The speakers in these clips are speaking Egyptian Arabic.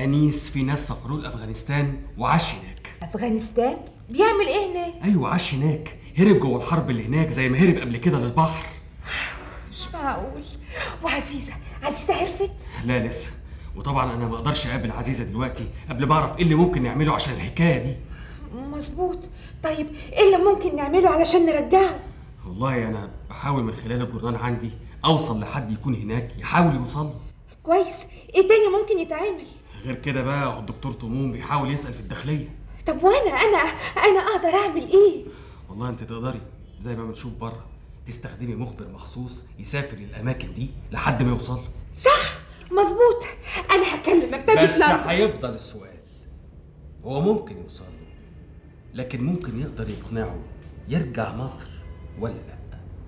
انيس في ناس سافروا لافغانستان وعاش هناك افغانستان بيعمل ايه هناك ايوه عاش هناك هرب جوه الحرب اللي هناك زي ما هرب قبل كده للبحر مش معقول وعزيزه عزيزه عرفت لا لسه وطبعا انا ما اقدرش اقابل عزيزه دلوقتي قبل ما اعرف ايه اللي ممكن نعمله عشان الحكايه دي مظبوط طيب ايه اللي ممكن نعمله علشان نرجعه والله انا بحاول من خلال الجورنال عندي اوصل لحد يكون هناك يحاول يوصل له كويس ايه تاني ممكن يتعمل غير كده بقى الدكتور طموم بيحاول يسال في الداخليه طب وانا انا انا اقدر اعمل ايه والله انت تقدري زي ما بنشوف بره تستخدمي مخبر مخصوص يسافر للاماكن دي لحد ما يوصل له صح مظبوط انا هكلم مكتبي بس في لندن. هيفضل السؤال هو ممكن يوصل له لكن ممكن يقدر يقنعه يرجع مصر ولا لا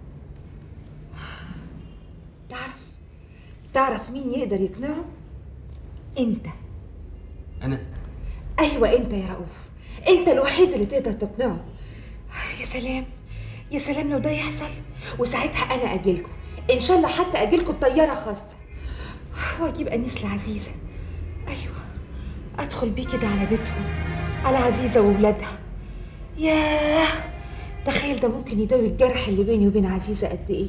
تعرف تعرف مين يقدر يقنعه انت انا ايوه انت يا رؤوف انت الوحيد اللي تقدر تقنعه يا سلام يا سلام لو ده يحصل وساعتها انا اجيلكم ان شاء الله حتى اجيلكم بطياره خاصه واجيب انيس لعزيزه ايوه ادخل بيه كده على بيتهم على عزيزه واولادها ياه تخيل ده ممكن يداوي الجرح اللي بيني وبين عزيزه قد ايه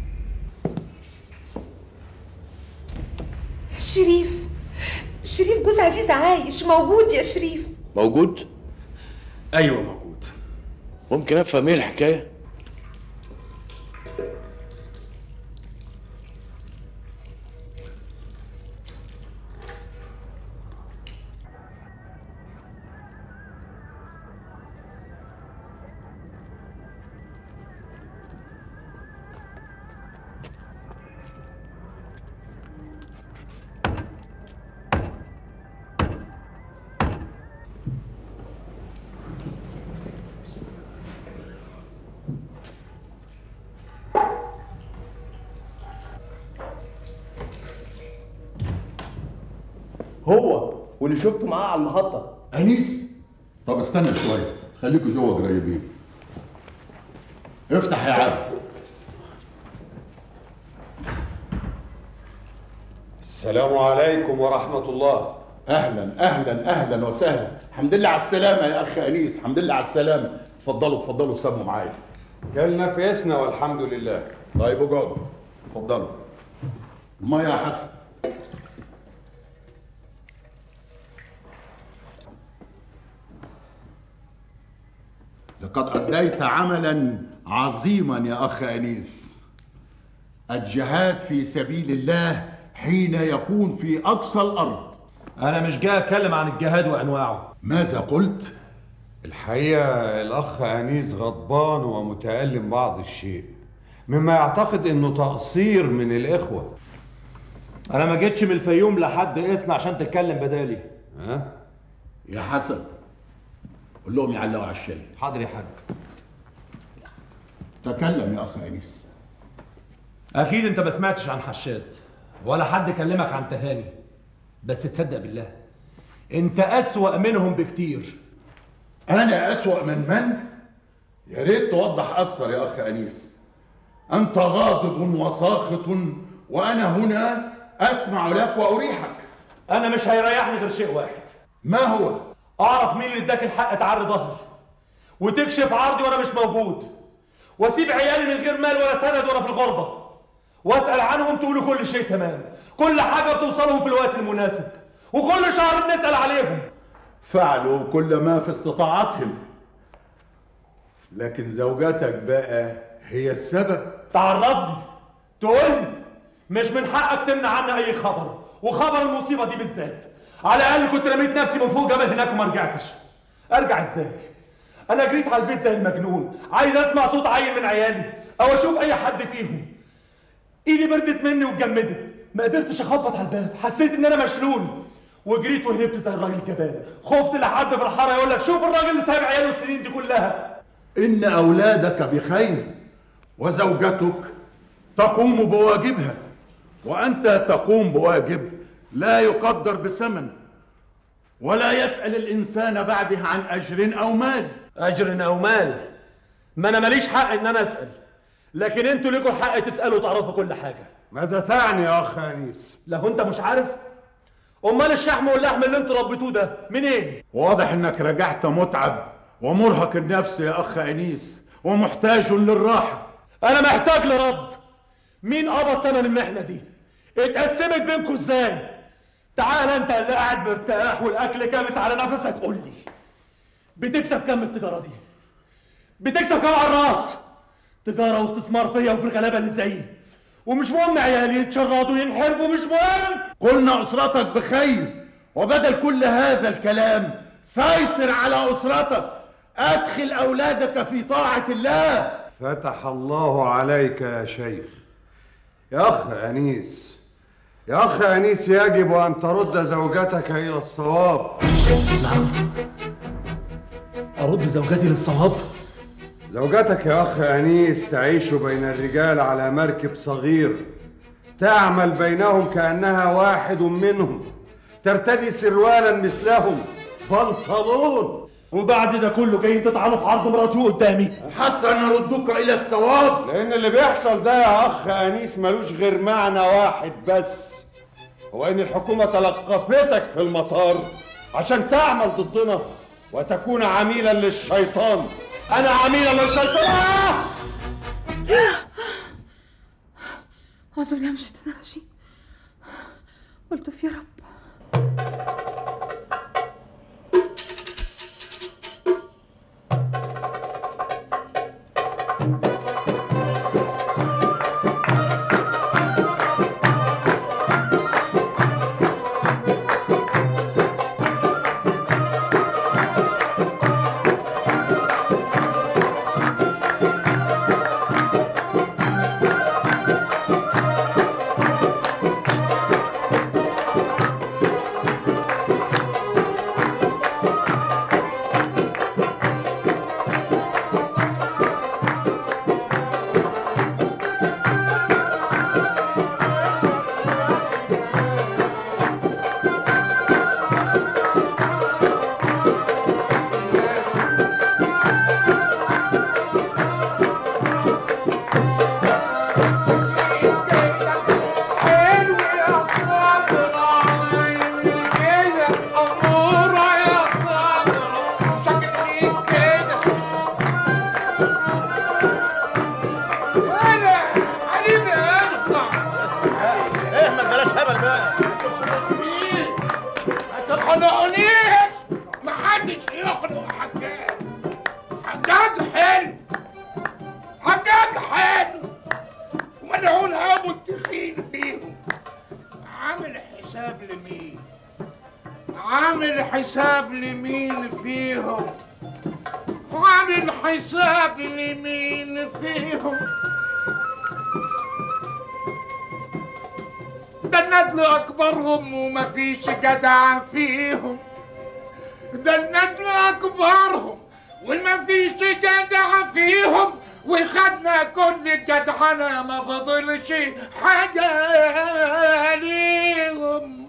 شريف شريف جوز عزيزه عايش موجود يا شريف موجود ايوه موجود ممكن افهم ايه الحكايه هو واللي شفته معاه على المحطة انيس طب استنى شويه خليكوا جوه قريبين افتح يا عبد السلام عليكم ورحمة الله اهلا اهلا اهلا وسهلا الحمد لله على السلامه يا اخ انيس الحمد لله على السلامه اتفضلوا اتفضلوا سموا معايا جالنا فيسنا والحمد لله طيب اقعدوا اتفضلوا الميه يا حسن لقد أديت عملا عظيما يا أخ أنيس الجهاد في سبيل الله حين يكون في أقصى الأرض انا مش جاي اتكلم عن الجهاد وانواعه ماذا قلت؟ الحقيقة الأخ أنيس غضبان ومتألم بعض الشيء مما يعتقد إنه تقصير من الإخوة انا ما جيتش من الفيوم لحد اسنا عشان تتكلم بدالي ها؟ يا حسن قول لهم يعلقوا على الشاي حاضر يا حاج تكلم يا أخ أنيس اكيد انت ما سمعتش عن حشاد ولا حد كلمك عن تهاني بس تصدق بالله انت اسوأ منهم بكتير أنا أسوأ من من؟ يا ريت توضح أكثر يا أخ أنيس أنت غاضب وساخط وأنا هنا أسمع لك وأريحك انا مش هيريحني غير شيء واحد ما هو؟ اعرف مين اللي اداك الحق تعري ظهري وتكشف عرضي وانا مش موجود واسيب عيالي من غير مال ولا سند وانا في الغربه واسال عنهم تقولوا كل شيء تمام كل حاجه بتوصلهم في الوقت المناسب وكل شهر بنسال عليهم فعلوا كل ما في استطاعتهم لكن زوجتك بقى هي السبب تعرفني تقول لي مش من حقك تمنع عني اي خبر وخبر المصيبه دي بالذات على الاقل كنت رميت نفسي من فوق جبل هناك وما رجعتش ارجع ازاي انا جريت على البيت زي المجنون عايز اسمع صوت عيل من عيالي او اشوف اي حد فيهم ايدي بردت مني واتجمدت ما قدرتش اخبط على الباب حسيت ان انا مشلول وجريت وهربت زي الراجل الجبان خفت لحد في الحاره يقول لك شوف الراجل اللي سايب عياله السنين دي كلها إن أولادك بخير وزوجتك تقوم بواجبها وأنت تقوم بواجب لا يقدر بثمن ولا يسأل الإنسان بعده عن أجر أو مال اجر او مال ما انا ماليش حق ان انا اسال لكن انتوا ليكوا الحق تسالوا وتعرفوا كل حاجه ماذا تعني يا أخ أنيس؟ لو انت مش عارف امال الشحم واللحم اللي انتوا ربيتوه ده منين واضح انك رجعت متعب ومرهق النفس يا اخ انيس ومحتاج للراحه انا محتاج لرد مين قبض تمن المحنه دي اتقسمت بينكم ازاي تعال انت اللي قاعد مرتاح والاكل كابس على نفسك قول لي بتكسب كام من التجاره دي بتكسب كام على الراس تجاره واستثمار فيا وفي الغلابه اللي زيي ومش مهم عيالي يتشردوا ينحرفوا مش مهم قلنا اسرتك بخير وبدل كل هذا الكلام سيطر على اسرتك ادخل اولادك في طاعه الله فتح الله عليك يا شيخ يا أخ أنيس يا أخ أنيس يجب أن ترد زوجتك إلى الصواب ارد زوجتي للصواب زوجتك يا أخ أنيس تعيش بين الرجال على مركب صغير تعمل بينهم كأنها واحد منهم ترتدي سروالا مثلهم بنطلون وبعد ده كله جايين تطعنوا في عرض مراتي قدامي حتى نردك الى الصواب لأن اللي بيحصل ده يا أخ أنيس ملوش غير معنى واحد بس هو إن الحكومة تلقفتك في المطار عشان تعمل ضدنا وتكون عميلا للشيطان انا عميله للشيطان آه! أعوذ بالله من الشيطان الرجيم قلت في يا رب ايه ما تبلاش هبل بقى ما تخنقنيش محدش يخنق حجاج حجاج حلو حجاج حلو وملعون ابو التخين فيهم عامل حساب لمين عامل حساب لمين فيهم عامل حساب لمين فيهم ده الندل اكبرهم ومفيش جدع فيهم ده الندل اكبرهم ومفيش جدع فيهم وخدنا كل جدعنا ما فضلش حاجة ليهم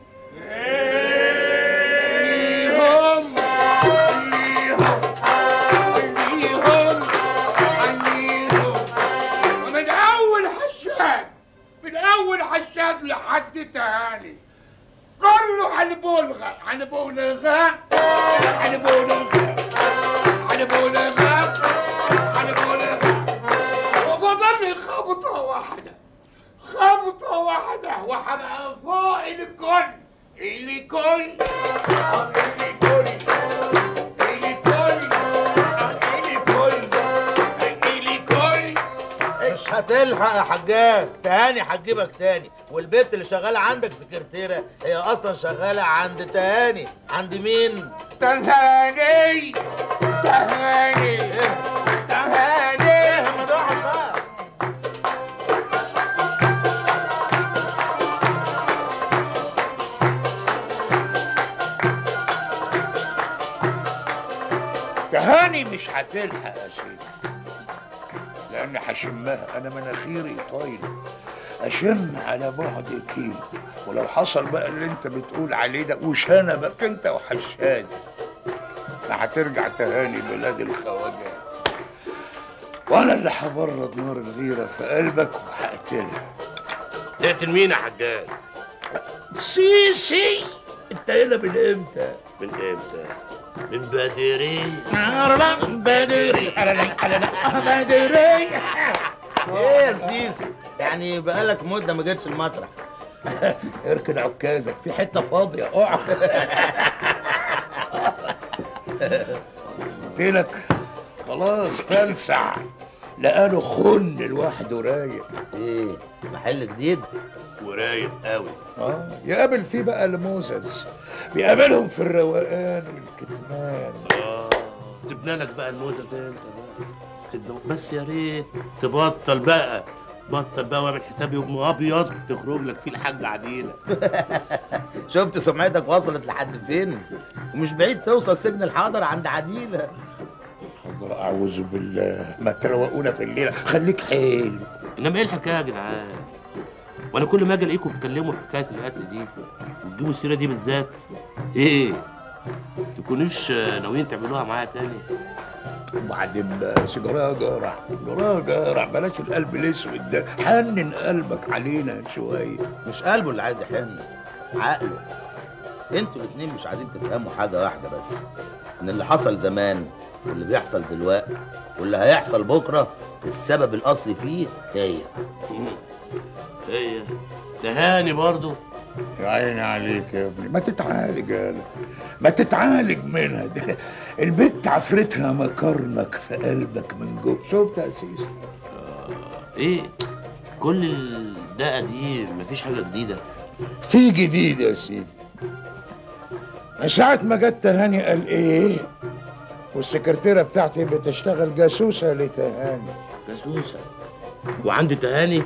ليهم ليهم ليهم ليهم ومن اول حشاد من اول حشاد لحد تاني كله هنبولغى هنبولغى هنبولغى هنبولغى هنبولغى وفضل لي خبطة واحدة خبطة واحدة وهبقى فوق الكل الكل الكل الكل الكل الكل مش هتلحق يا حجاج تهاني هتجيبك تاني والبنت اللي شغاله عندك سكرتيره هي اصلا شغاله عند تهاني عند مين تهاني تهاني تهاني ايه ما تقعد بقى تهاني مش هتلحق يا سيدي لان هشمها انا مناخيري طايل اشم على بعد كيلو ولو حصل بقى اللي انت بتقول عليه ده وشنبك انت وحشاد فهترجع تهاني بلاد الخواجات وانا اللي هبرد نار الغيره في قلبك وهقتلها تقتل مين يا حجاج سيسي انت هنا من امتى من امتى من بدري من بدري بدري ايه يا سيسي يعني بقالك مده ما جيتش المطرح اركن عكازك في حته فاضيه اقعد قلت لك خلاص فلسع لقاله خن لوحده رايق ايه محل جديد ورايق قوي اه يقابل فيه بقى الموزز بيقابلهم في الروقان والكتمان اه سيبنا لك بقى الموزز انت بقى سيبنا بس يا ريت تبطل بقى بطل بقى واعمل حساب يوم ابيض تخرج لك فيه الحاجه عديله شفت سمعتك وصلت لحد فين ومش بعيد توصل سجن الحاضر عند عديله حاضر اعوذ بالله ما تروقونا في الليله خليك حلو انما ايه الحكايه يا جدعان وانا كل ما اجي الاقيكم بتتكلموا في حكايه القتل دي وتجيبوا السيره دي بالذات ايه تكونوش ناويين تعملوها معايا تاني وبعدين بس جراها جرع جراها جرع بلاش القلب الاسود ده حنن قلبك علينا شويه مش قلبه اللي عايز يحن عقله انتوا الاتنين مش عايزين تفهموا حاجه واحده بس ان اللي حصل زمان واللي بيحصل دلوقتي واللي هيحصل بكره السبب الاصلي فيه هي هي تهاني برضو يا عيني عليك يا ابني ما تتعالج يالا ما تتعالج منها ده البت عفرتها مكرنك في قلبك من جوه شفت يا سيسي ايه كل الدقه دي مفيش حاجه جديده في جديد يا سيدي من ساعة ما جت تهاني قال ايه والسكرتيرة بتاعتي بتشتغل جاسوسة لتهاني جاسوسة وعندي تهاني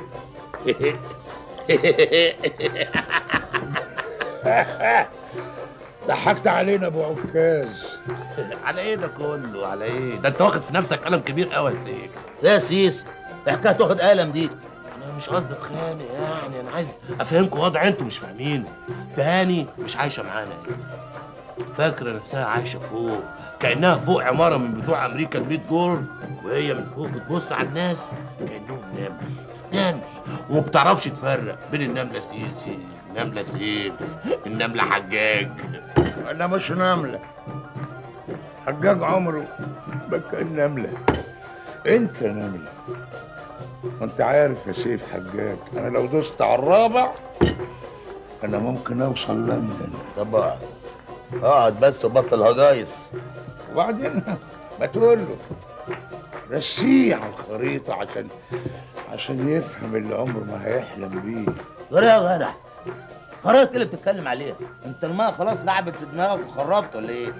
ضحكت علينا ابو عكاز على ايه ده كله على ايه ده انت واخد في نفسك قلم كبير قوي يا سيك يا سيس حكايه تاخد قلم دي انا مش قصدي اتخانق يعني انا عايز افهمكم وضع انتوا مش فاهمينه تهاني مش عايشه معانا هنا فاكره نفسها عايشه فوق كانها فوق عماره من بتوع امريكا ال 100 دور وهي من فوق بتبص على الناس كانهم نمل نمل وما بتعرفش تفرق بين النمله سيسي النمله سيف النمله حجاج انا مش نمله حجاج عمره ما كان نمله انت نمله وانت عارف يا سيف حجاج انا لو دوست على الرابع انا ممكن اوصل لندن طب اقعد اقعد بس وبطل هجايص وبعدين ما تقول له رسيه على الخريطة عشان عشان يفهم اللي عمره ما هيحلم بيه غير يا جدع خريطة اللي بتتكلم عليها انت الماء خلاص لعبت في دماغك وخربت ولا ايه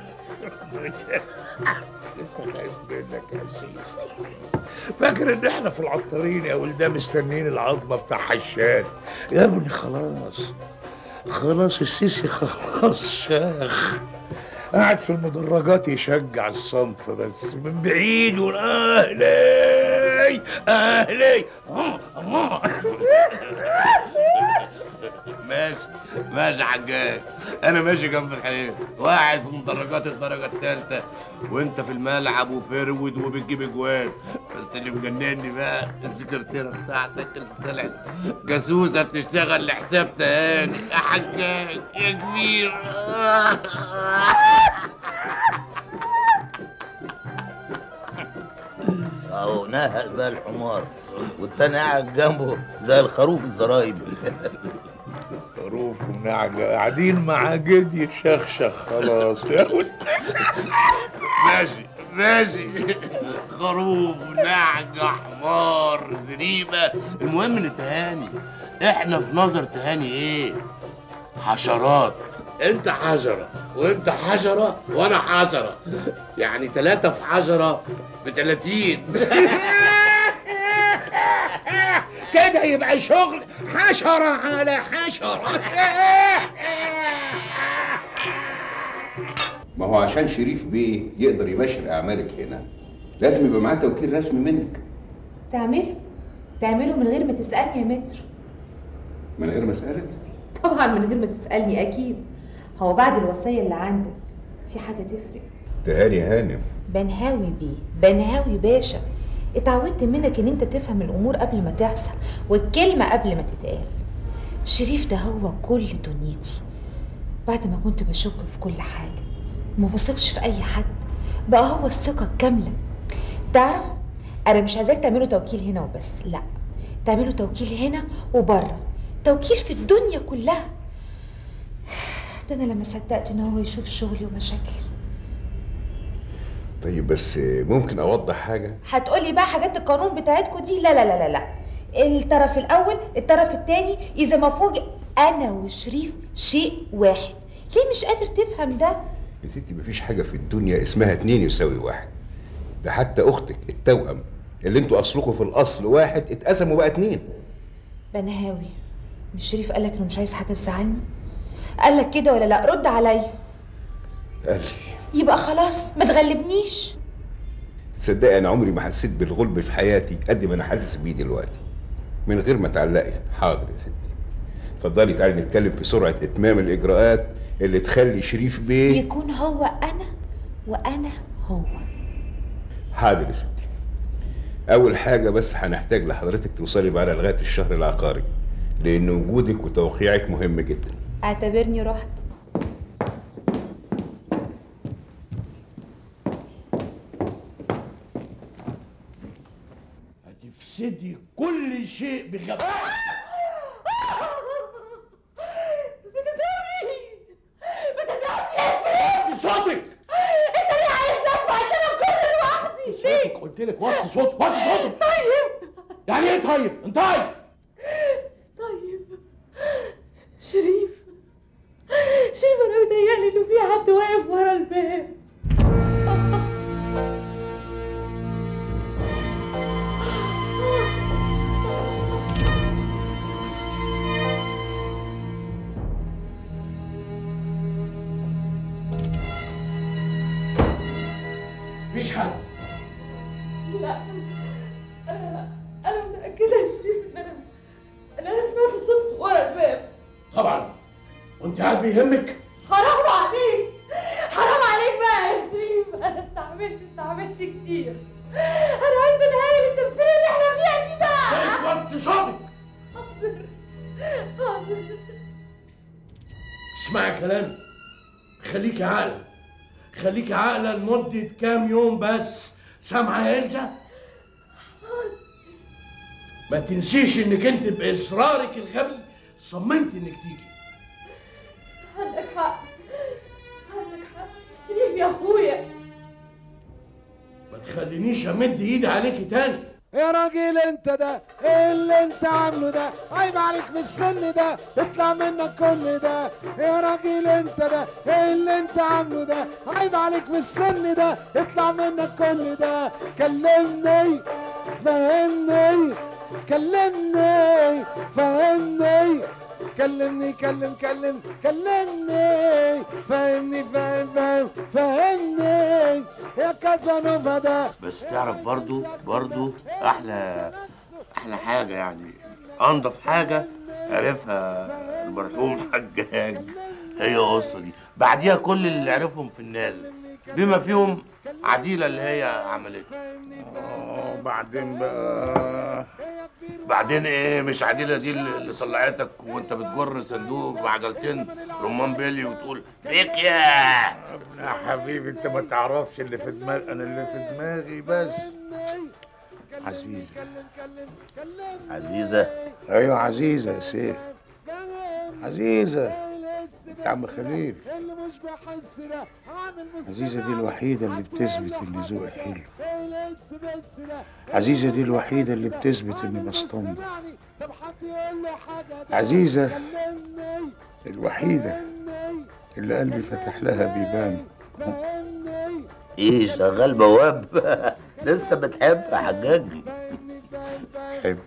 لسه خايف منك يا سيسي فاكر ان احنا في العطارين يا ولدان مستنيين العظمه بتاع حشاد يا ابني خلاص خلاص السيسي خلاص شاخ قاعد في المدرجات يشجع الصنف بس من بعيد يقول اهلي اهلي آه، آه. ماشي ماشي يا حجاج انا ماشي جنب الحيط واحد في مدرجات الدرجه الثالثه وانت في الملعب وفرود وبتجيب اجوان بس اللي مجنني بقى السكرتيره بتاعتك اللي طلعت جاسوسه بتشتغل لحساب تهاني يا حجاج يا كبير اهو نهق زي الحمار والتاني قاعد جنبه زي الخروف الزرايب خروف ونعجة قاعدين مع جدي يشخشخ خلاص يا ولد. ماشي ماشي خروف نعجة حمار زريبة المهم ان تهاني احنا في نظر تهاني ايه حشرات انت حشرة وانت حشرة وانا حشرة يعني ثلاثة في حشرة بتلاتين كده يبقى شغل حشرة على حشرة ما هو عشان شريف بيه يقدر يباشر اعمالك هنا لازم يبقى معاه توكيل رسمي منك تعمله تعمله من غير ما تسألني يا متر من غير ما اسالك طبعا من غير ما تسألني أكيد هو بعد الوصية اللي عندك في حاجة تفرق تهاني هانم بنهاوي بيه بنهاوي باشا اتعودت منك ان انت تفهم الامور قبل ما تحصل والكلمة قبل ما تتقال شريف ده هو كل دنيتي بعد ما كنت بشك في كل حاجة وما بثقش في أي حد بقى هو الثقة الكاملة تعرف أنا مش عايزاك تعملوا توكيل هنا وبس لا تعملوا توكيل هنا وبره توكيل في الدنيا كلها ده أنا لما صدقت إن هو يشوف شغلي ومشاكلي طيب بس ممكن اوضح حاجه هتقولي بقى حاجات القانون بتاعتكم دي لا لا لا لا لا الطرف الاول الطرف التاني اذا ما فوجئ انا وشريف شيء واحد ليه مش قادر تفهم ده يا ستي مفيش حاجه في الدنيا اسمها اتنين يساوي واحد ده حتى اختك التوأم اللي انتوا اصلكم في الاصل واحد اتقسموا بقى اتنين بنهاوي مش شريف قالك انه مش عايز حاجه تزعلني قالك كده ولا لا رد عليا قال لي يبقى خلاص ما تغلبنيش تصدقي انا عمري ما حسيت بالغلب في حياتي قد ما انا حاسس بيه دلوقتي من غير ما تعلقي حاضر يا ستي اتفضلي تعالي نتكلم في سرعه اتمام الاجراءات اللي تخلي شريف بيه يكون هو انا وانا هو حاضر يا ستي اول حاجه بس هنحتاج لحضرتك توصلي معانا لغايه الشهر العقاري لان وجودك وتوقيعك مهم جدا اعتبرني رحت هتفسدي كل شيء بغباء بتضربني بتضربني يا شريف صوتك انت ليه عايز تدفع انا كل لوحدي صوتك قلت لك وطي صوتك وطي صوتك طيب يعني ايه طيب انطقي طيب شريف شريف انا متهيألي انه في حد واقف ورا الباب مفيش حد لا انا انا متأكدة يا شريف ان انا ان انا سمعت صوت ورا الباب طبعا وانت قاعد بيهمك حرام عليك حرام عليك بقى يا شريف انا استحملت استحملت كتير انا عايزه نهايه التمثيل اللي احنا فيها دي بقى وطي صوتك حاضر حاضر اسمعي كلامي خليكي عاقله خليكي عاقله لمده كام يوم بس سامعه يا إلزا ما تنسيش انك انت باصرارك الغبي صممت انك تيجي عندك حق عندك حق شريف يا اخويا ما تخلينيش امد ايدي عليكي تاني يا راجل انت ده ايه اللي انت عامله ده عيب عليك في السن ده اطلع منك كل ده يا راجل انت ده ايه اللي انت عامله ده عيب عليك في السن ده اطلع منك كل ده كلمني فهمني كلمني فهمني كلمني كلم كلم كلمني فهمني فهم فهم فهمني يا كازانوفا ده بس تعرف برضو برضو احلى احلى حاجه يعني انضف حاجه عرفها المرحوم حجاج هي قصه دي بعديها كل اللي عرفهم في الناس بما فيهم عديله اللي هي عملتها اه بعدين بقى بعدين ايه مش عديله دي اللي اللي طلعتك وانت بتجر صندوق بعجلتين رمان بيلي وتقول بيك يا يا حبيبي انت ما تعرفش اللي في دماغي انا اللي في دماغي بس عزيزه عزيزه ايوه عزيزه يا سيف عزيزه انت عم خليل عزيزه دي الوحيده اللي بتثبت ان ذوقي حلو عزيزه دي الوحيده اللي بتثبت اني بستنضف عزيزه الوحيده اللي قلبي فتح لها بيبان ايه شغال بواب لسه بتحب يا حجاج حب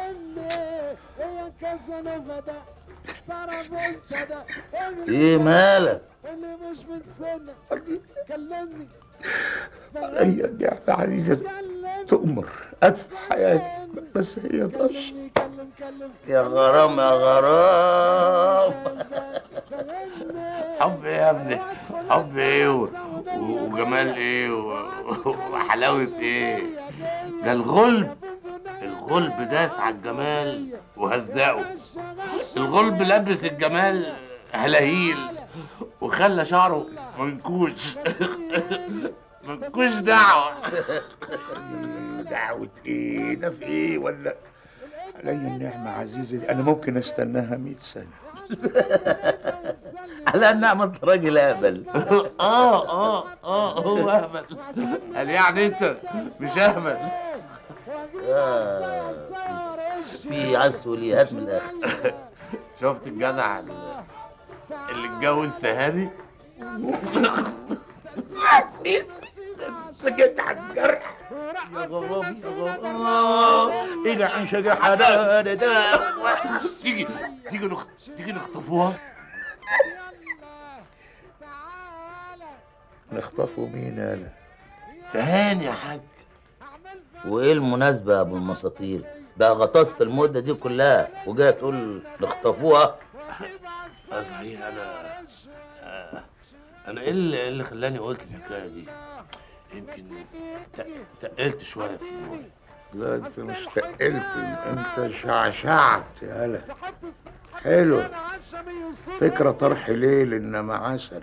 ايه مالك اللي مش من سنك كلمني عليا النعمة عزيزة تؤمر أدفع حياتي بس هي طش يا غرام يا غرام حب ايه يا ابني حب ايه و- و- وجمال ايه و- وحلاوة ايه ده الغلب الغلب داس على الجمال وهزقه الغلب لبس الجمال هلاهيل وخلى شعره منكوش منكوش دعوة دعوة ايه ده في ايه ولا عليا النعمة عزيزي دي. انا ممكن استناها 100 سنة على النعمة انت راجل اهبل اه اه اه هو اهبل قال يعني انت مش اهبل يا سيدي. في عايز تقول ايه هات من الاخر شفت الجدع اللي اللي اتجوز تهاني سكت على الجرح يا غرابي يا غرابي الى عن شجع حنان ده تيجي تيجي نخ... تيجي نخطفوها نخطفوا مين انا تهاني يا حاج وايه المناسبة يا ابو المساطيل بقى غطست المدة دي كلها وجاي تقول نخطفوها آه صحيح انا آه، انا ايه اللي, إيه اللي خلاني قلت الحكايه دي يمكن تق- تقلت شويه في الموضوع لا انت مش تقلت انت شعشعت يا هلا حلو فكرة طرح ليل انما عسل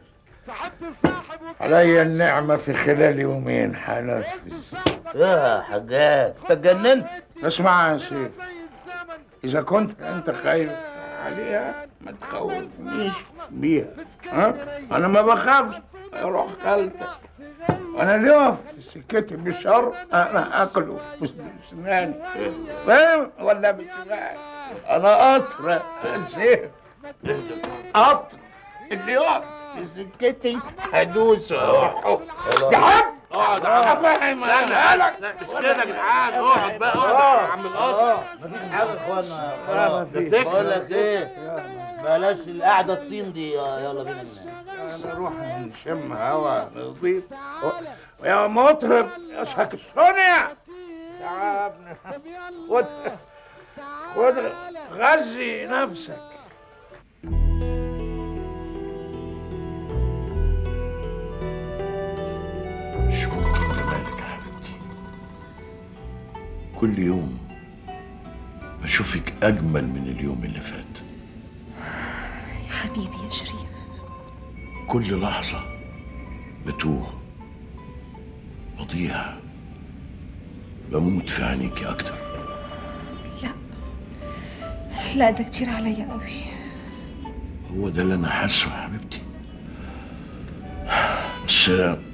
عليا النعمة في خلال يومين هنفذ يا حاجات انت اتجننت اسمع يا سيف اذا كنت انت خايف عليها ما تخوفنيش بيها ها انا ما بخافش اروح خالتك انا اللي يقف في سكتي بالشر انا اكله بس- بسناني فاهم ولا بسناني انا قطر يا سيف قطر اللي يقف في سكتي هدوس اروحه يا حاج اقعد انا فاهم انا مش كده يا جدعان اقعد بقى اقعد يا عم القطر مفيش حاجة يا اخوانا لا، خلاص. مفيش. بقول لك ايه بلاش القعدة الطين دي يلا بينا ننام نروح نشم هوا نضيف و- يا مطرب يا ساكسونيا تعبنا خد خد غذي نفسك مش ممكن جمالك يا حبيبتي كل يوم بشوفك أجمل من اليوم اللي فات يا حبيبي يا شريف كل لحظة بتوه بضيع بموت في عينيكي أكتر لا لا ده كتير عليا قوي هو ده اللي أنا حاسه يا حبيبتي بس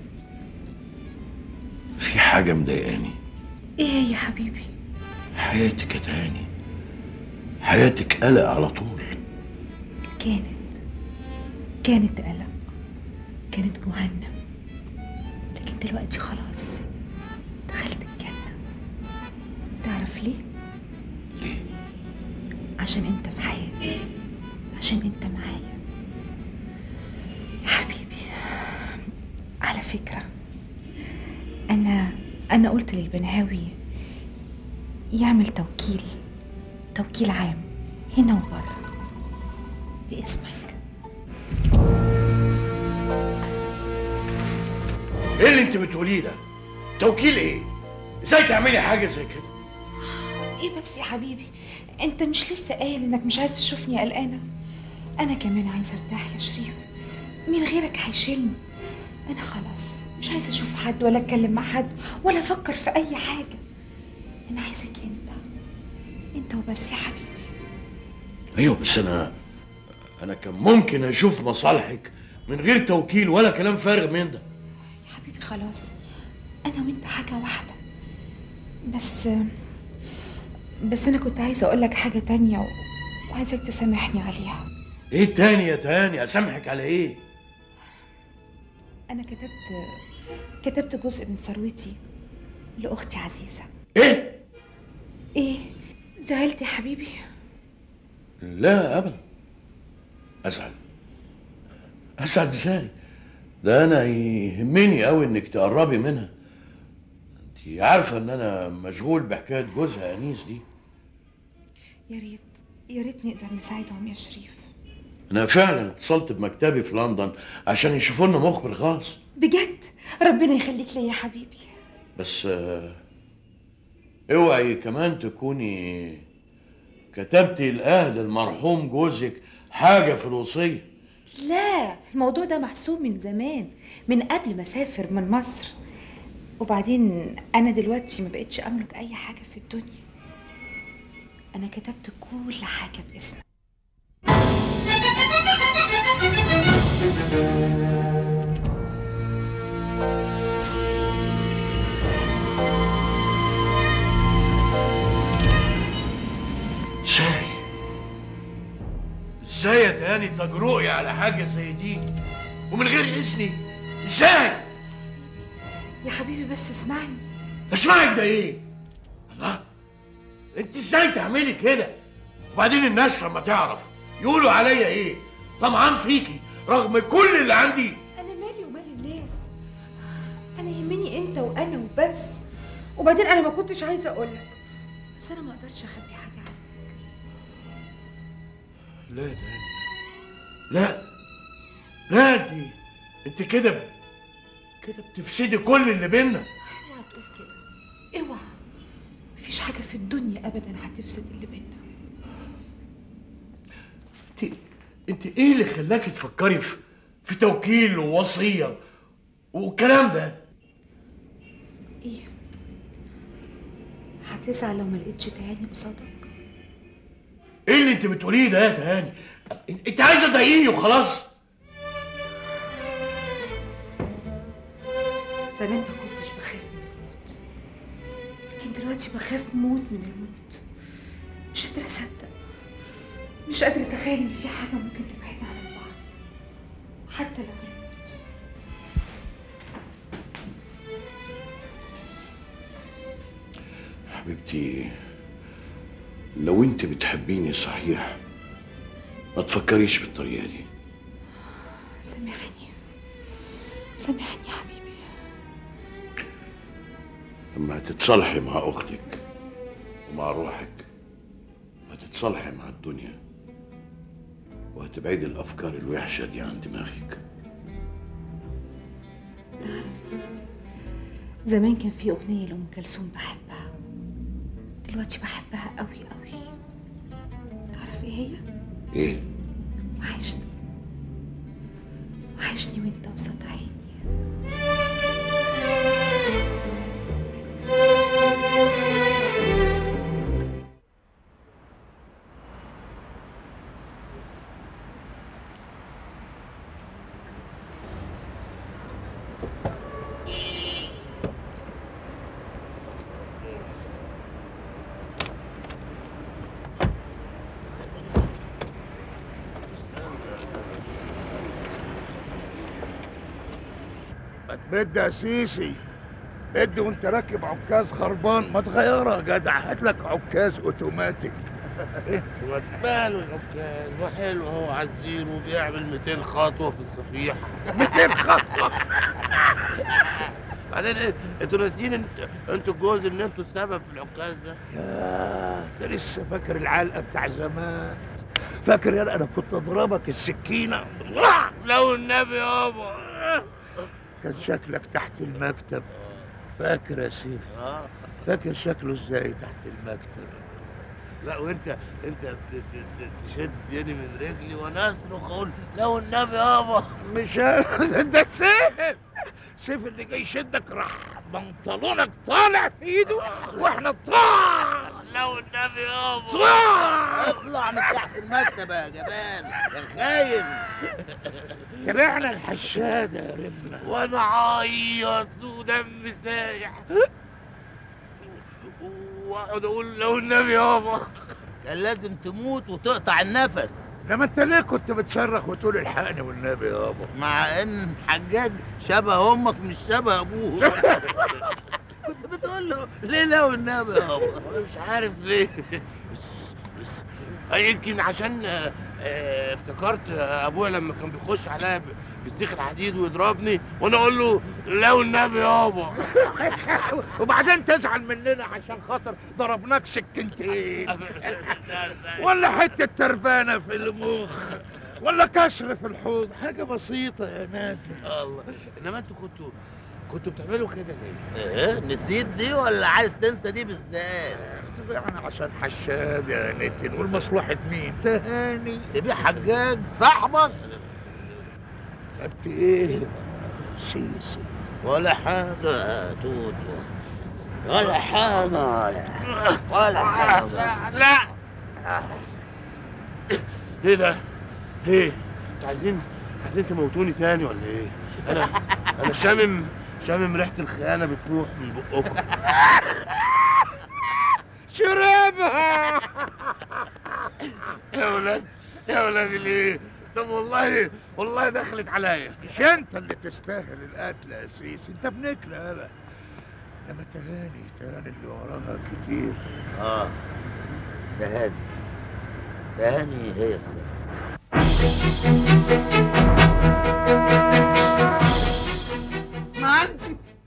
في حاجة مضايقاني ايه هي يا حبيبي حياتك يا تهاني حياتك قلق على طول كانت كانت قلق كانت جهنم لكن دلوقتي خلاص دخلت الجنة تعرف ليه؟ ليه؟ عشان انت في حياتي عشان انت معايا يا حبيبي على فكرة أنا أنا قلت للبنهاوي يعمل توكيل توكيل عام هنا وبره باسمك ايه اللي انت بتقوليه ده؟ توكيل ايه؟ ازاي تعملي حاجة زي كده؟ ايه بس يا حبيبي انت مش لسه قايل انك مش عايز تشوفني قلقانه انا كمان عايزه ارتاح يا شريف مين غيرك هيشيلني انا خلاص مش عايزه اشوف حد ولا اتكلم مع حد ولا افكر في اي حاجه انا عايزك انت انت وبس يا حبيبي ايوه بس انا انا كان ممكن اشوف مصالحك من غير توكيل ولا كلام فارغ من ده يا حبيبي خلاص انا وانت حاجه واحده بس بس انا كنت عايزه اقول لك حاجه تانية و... وعايزك تسامحني عليها ايه تاني يا تاني اسامحك على ايه انا كتبت كتبت جزء من ثروتي لاختي عزيزه ايه ايه زعلت يا حبيبي لا ابدا ازعل ازعل ازاي ده انا يهمني قوي انك تقربي منها انت عارفه ان انا مشغول بحكايه جوزها انيس دي يا ريت يا ريت نقدر نساعدهم يا شريف انا فعلا اتصلت بمكتبي في لندن عشان يشوفوا لنا مخبر خاص بجد ربنا يخليك ليا يا حبيبي بس آه، اوعي كمان تكوني كتبتي لاهل المرحوم جوزك حاجه في الوصيه لا الموضوع ده محسوب من زمان من قبل ما اسافر من مصر وبعدين انا دلوقتي ما بقتش املك اي حاجه في الدنيا انا كتبت كل حاجه باسمي ازاي ازاي يا تاني تجرؤي على حاجه زي دي ومن غير اذني ازاي يا حبيبي بس اسمعني اسمعك ده ايه الله انت ازاي تعملي كده وبعدين الناس لما تعرف يقولوا عليا ايه طمعان فيكي رغم كل اللي عندي انا مالي ومال الناس انا يهمني انت وانا وبس وبعدين انا ما كنتش عايزه اقولك بس انا ما اقدرش اخبي حاجه عنك لا يا تاني لا لا انت انت كده كده بتفسدي كل اللي بينا اوعى تقول كده اوعى مفيش حاجه في الدنيا ابدا هتفسد اللي بينا انت انت ايه اللي خلاكي تفكري في في توكيل ووصيه والكلام ده ايه هتزعل لو ما لقيتش تهاني قصادك ايه اللي انت بتقوليه ده يا تهاني انت عايزه تضايقيني وخلاص زمان ما كنتش بخاف من الموت لكن دلوقتي بخاف موت من الموت مش قادرة أصدق مش قادرة أتخيل إن في حاجة ممكن تبعدنا عن بعض حتى لو الموت حبيبتي لو انت بتحبيني صحيح ما تفكريش بالطريقه دي سامحني سامحني يا حبيبي لما هتتصالحي مع اختك ومع روحك هتتصالحي مع الدنيا وهتبعدي الافكار الوحشه دي عن دماغك زمان كان في أغنية لأم كلثوم بحبها دلوقتي بحبها قوي قوي تعرف إيه هي؟ ايه وحشني وحشني وانت قصاد عيني ما تمد يا سيسي مد وانت راكب عكاز خربان ما تغيرها يا جدع هات لك عكاز اوتوماتيك ماله العكاز ما حلو اهو على الزيرو بيعمل 200 خطوه في الصفيحه 200 خطوه بعدين إيه؟ انتوا ناسيين انت انتوا الجوز ان انتوا السبب في العكاز ده يا انت لسه فاكر العلقه بتاع زمان فاكر يا انا كنت اضربك السكينه لو النبي يابا كان شكلك تحت المكتب فاكر يا سيف اه فاكر شكله ازاي تحت المكتب لا وانت انت ت- ت- ت- تشدني من رجلي وانا اصرخ اقول لو النبي يابا مش أنا، ده سيف سيف اللي جاي يشدك راح بنطلونك طالع في ايده واحنا طالع لو النبي يابا طالع اطلع من تحت المكتب يا جبان يا خاين تبعنا الحشاده يا رمنا وانا عيط ودم سايح واقعد اقول لو النبي يابا كان لازم تموت وتقطع النفس لما انت ليه كنت بتصرخ وتقول الحقني والنبي يابا مع ان حجاج شبه امك مش شبه ابوه كنت بتقول له ليه لا والنبي يابا أنا مش عارف ليه آه، يمكن عشان آه، آه، افتكرت آه، ابويا لما كان بيخش عليا ب- بالسيخ الحديد ويضربني وانا اقول له لا والنبي يابا وبعدين تزعل مننا عشان خاطر ضربناك سكنتين ولا حته تربانه في المخ ولا كسر في الحوض حاجه بسيطه يا نادي الله انما انتوا كنتوا كنتوا بتعملوا كده ليه؟ ايه نسيت دي ولا عايز تنسى دي بالذات؟ تبيعنا عشان حشاد يا نتن والمصلحة مين؟ تهاني تبيع حجاج صاحبك خدت ايه سيسي ولا حاجة يا توتو ولا حاجة ولا ولا حاجة لا ايه ده ايه انتوا عايزين عايزين تموتوني تاني ولا ايه انا انا شامم شامم ريحه الخيانه بتروح من بقكم شربها يا ولاد يا ولاد ليه طب والله والله دخلت عليا مش انت اللي تستاهل القتل يا سيسي انت ابنك لا انا انما تهاني تهاني اللي وراها كتير اه تهاني تهاني هي السبب ما انت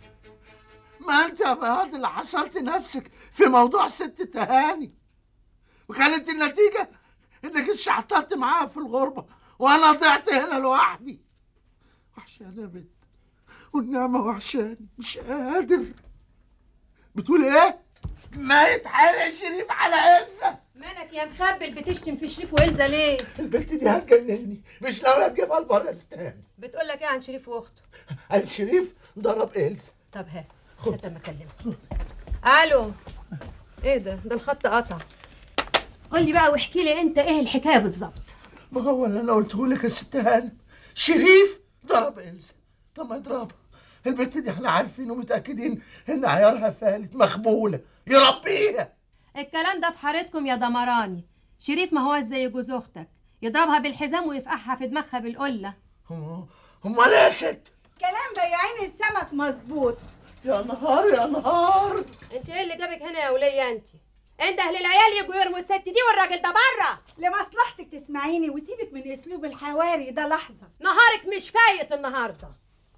ما انت يا بياض اللي حشرت نفسك في موضوع ست تهاني وكانت النتيجة انك اتشحططت معاها في الغربة وانا ضعت هنا لوحدي وحشاني يا بنت والنعمة وحشاني مش قادر بتقول ايه؟ ما يتحرق شريف على إلزة مالك يا مخبل بتشتم في شريف وإلزة ليه؟ البنت دي هتجنني مش ناوية تجيبها لبره يا ستان بتقول لك ايه عن شريف واخته؟ قال شريف ضرب إلزة طب هات هات اما اكلمك الو ايه ده؟ ده الخط قطع قول لي بقى واحكي لي انت ايه الحكايه بالظبط ما هو اللي انا قلته لك يا ست هانم شريف ضرب إلزة طب ما يضربها البنت دي احنا عارفين ومتأكدين ان عيارها فالت مخبولة يربيها الكلام ده في حارتكم يا دمراني شريف ما هو زي جوز اختك يضربها بالحزام ويفقعها في دماغها بالقله امال ايه يا ست كلام بياعين السمك مظبوط يا نهار يا نهار انت ايه اللي جابك هنا يا وليه انت انت اهل العيال يجوا يرموا الست دي والراجل ده بره لمصلحتك تسمعيني وسيبك من اسلوب الحواري ده لحظه نهارك مش فايت النهارده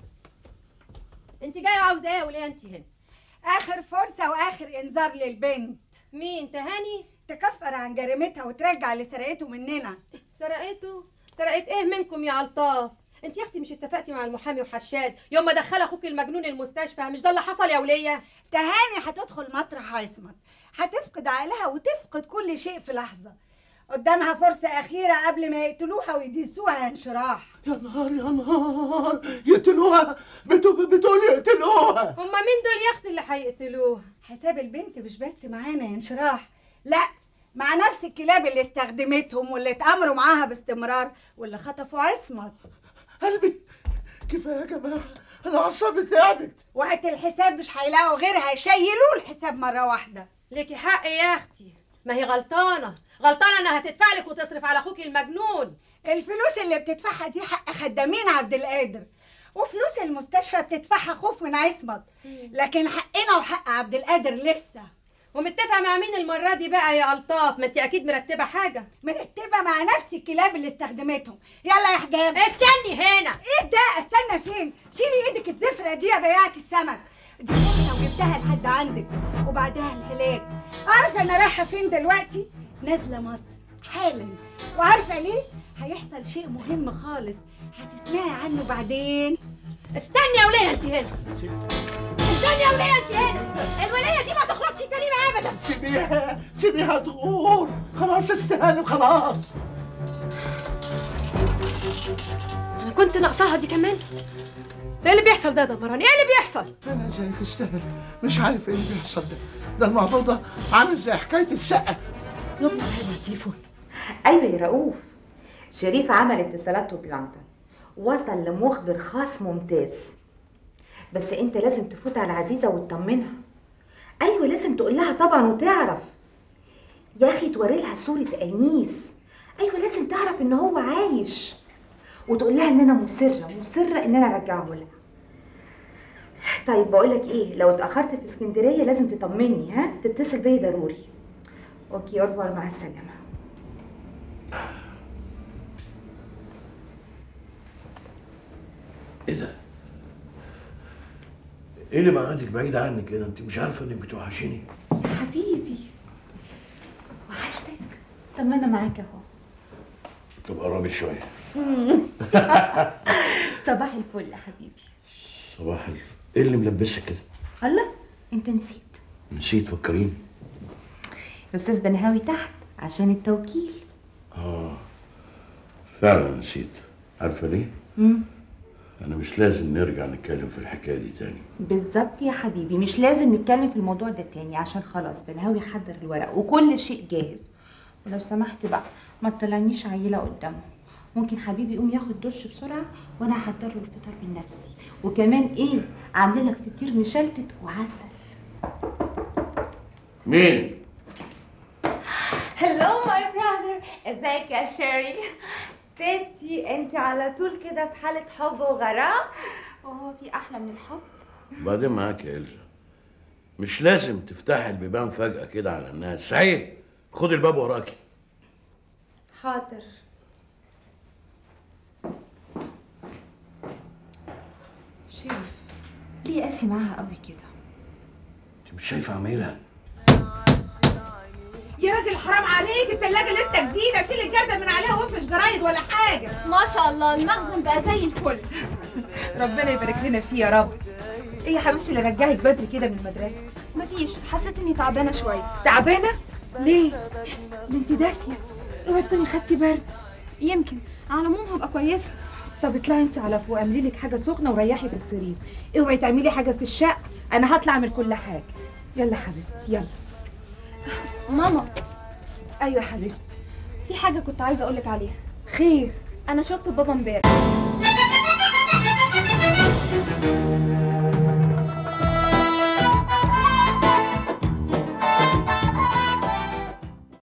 انت جايه عاوزه ايه يا وليه انت هنا اخر فرصه واخر انذار للبنت مين تهاني تكفر عن جريمتها وترجع اللي سرقته مننا سرقته سرقت ايه منكم يا الطاف انت يا اختي مش اتفقتي مع المحامي وحشاد يوم ما دخل اخوك المجنون المستشفى مش ده اللي حصل يا وليه تهاني هتدخل مطرح عصمت هتفقد عقلها وتفقد كل شيء في لحظه قدامها فرصة أخيرة قبل ما يقتلوها ويدسوها انشراح يا نهار يا نهار يقتلوها بتقول بتقول يقتلوها هما مين دول يا اختي اللي هيقتلوها حساب البنت مش بس معانا يا انشراح لا مع نفس الكلاب اللي استخدمتهم واللي اتأمروا معاها باستمرار واللي خطفوا عصمت قلبي كفايه يا جماعه انا اعصابي تعبت وقت الحساب مش هيلاقوا غيرها يشيلوه الحساب مرة واحدة ليكي حق يا اختي ما هي غلطانه غلطانه انها تدفع لك وتصرف على اخوك المجنون الفلوس اللي بتدفعها دي حق خدامين عبد القادر وفلوس المستشفى بتدفعها خوف من عصمت لكن حقنا وحق عبد القادر لسه ومتفقه مع مين المره دي بقى يا الطاف ما انت اكيد مرتبه حاجه مرتبه مع نفس الكلاب اللي استخدمتهم يلا يا حجاب استني هنا ايه ده استنى فين شيلي ايدك الزفره دي يا بياعه السمك دي فرصه وجبتها لحد عندك وبعدها الهلاك عارفه انا رايحه فين دلوقتي نازله مصر حالا وعارفه ليه هيحصل شيء مهم خالص هتسمعي عنه بعدين استني يا وليه انت هنا استني يا وليه انت هنا الوليه دي ما تخرجش سليمه ابدا سيبيها سيبيها تغور خلاص استهاني خلاص انا كنت ناقصاها دي كمان ايه اللي بيحصل ده يا دمراني ايه اللي بيحصل انا زيك استاهل مش عارف ايه اللي بيحصل ده ده الموضوع ده عامل زي حكايه السقه اطلب لي هذا التليفون ايوه يا رؤوف شريف عمل اتصالاته بلندن وصل لمخبر خاص ممتاز بس انت لازم تفوت على عزيزه وتطمنها ايوه لازم تقول لها طبعا وتعرف يا اخي توري لها صوره انيس ايوه لازم تعرف ان هو عايش وتقول لها ان انا مصره مصره ان انا ارجعه لها طيب بقول لك ايه لو اتاخرت في اسكندريه لازم تطمني ها تتصل بيا ضروري اوكي اورفوار مع السلامه ايه ده؟ ايه اللي معادك بعيد عني كده؟ انت مش عارفه انك بتوحشيني؟ يا حبيبي وحشتك طب ما انا معاك اهو طب قربي شويه صباح الفل يا حبيبي صباح الف ايه اللي ملبسك كده؟ الله انت نسيت نسيت فكريني الاستاذ بنهاوي تحت عشان التوكيل اه فعلا نسيت عارفه ليه؟ مم. انا مش لازم نرجع نتكلم في الحكايه دي تاني بالظبط يا حبيبي مش لازم نتكلم في الموضوع ده تاني عشان خلاص بنهاوي يحضر الورق وكل شيء جاهز ولو سمحت بقى ما تطلعنيش عيله قدامه ممكن حبيبي يقوم ياخد دش بسرعه وانا احضر له الفطار بنفسي وكمان ايه عامله لك فطير مشلتت وعسل مين هلو ماي براذر ازيك يا شيري تيتي انت على طول كده في حالة حب وغرام وهو في احلى من الحب بعدين معاك يا إلزا مش لازم تفتحي البيبان فجأة كده على الناس عيب خد الباب وراكي حاضر شريف ليه قاسي معاها قوي كده انت مش شايفة عمايلها يا راجل حرام عليك التلاجة لسه جديدة شيل الجردل من عليها وافرش جرايد ولا حاجة ما شاء الله المخزن بقى زي الفل ربنا يبارك لنا فيه يا رب ايه يا حبيبتي اللي رجعك بدري كده من المدرسة مفيش حسيت اني تعبانة شوية تعبانة؟ ليه؟ ده انت دافية اوعي تكوني خدتي برد يمكن على العموم هبقى كويسة طب اطلعي انت على فوق اعملي لك حاجة سخنة وريحي في السرير اوعي تعملي حاجة في الشقة انا هطلع اعمل كل حاجة يلا حبيبتي يلا ماما ايوه يا حبيبتي في حاجة كنت عايزة اقولك عليها خير انا شفت بابا امبارح